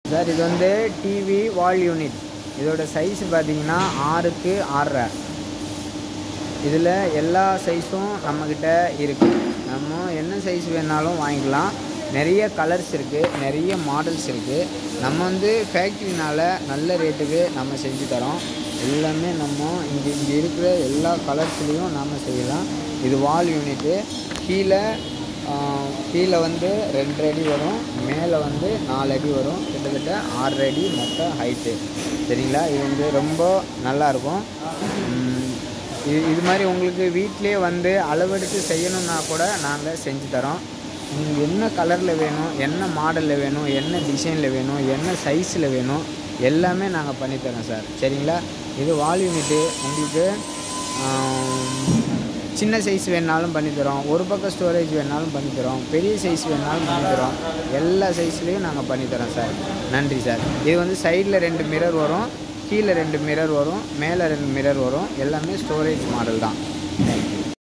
sir இது வந்து TV wall unit இதோட சைஸ் பார்த்தீங்கன்னா ஆறுக்கு ஆறரை இதில் எல்லா சைஸும் நம்மக்கிட்ட இருக்குது நம்ம என்ன சைஸ் வேணாலும் வாங்கிக்கலாம் நிறைய கலர்ஸ் இருக்குது நிறைய மாடல்ஸ் இருக்குது நம்ம வந்து ஃபேக்ட்ரினால் நல்ல ரேட்டுக்கு நம்ம செஞ்சு தரோம் எல்லாமே நம்ம இங்கே இங்கே இருக்கிற எல்லா கலர்ஸ்லேயும் நம்ம செய்யலாம் இது வால் யூனிட்டு கீழே ஆஹ், கீழே வந்து ரெண்டு அடி வரும் மேலே வந்து நாலு அடி வரும் கிட்டத்தட்ட ஆறு அடி மொத்த ஹைட்டு சரிங்களா இது வந்து ரொம்ப நல்லாயிருக்கும் உம், இது இது மாதிரி உங்களுக்கு வீட்டிலே வந்து அளவெடுத்து செய்யணும்னா கூட நாங்கள் செஞ்சு தரோம் நீங்கள் என்ன கலரில் வேணும் என்ன மாடலில் வேணும் என்ன டிசைனில் வேணும் என்ன சைஸில் வேணும் எல்லாமே நாங்கள் பண்ணித்தரோம் சார் சரிங்களா இது வால் யூனிட்டு உங்களுக்கு ஆம், சின்ன சைஸ் வேணாலும் பண்ணித்தரோம் ஒரு பக்கம் ஸ்டோரேஜ் வேணாலும் பண்ணித்தரோம் பெரிய சைஸ் வேணாலும் பண்ணித்தரோம் எல்லா சைஸ்லேயும் நாங்கள் பண்ணித்தரோம் சார் நன்றி சார் இது வந்து சைடில் ரெண்டு மிரர் வரும் கீழே ரெண்டு மிரர் வரும் மேலே ரெண்டு மிரர் வரும் எல்லாமே ஸ்டோரேஜ் மாடல் தான் தேங்க்யூ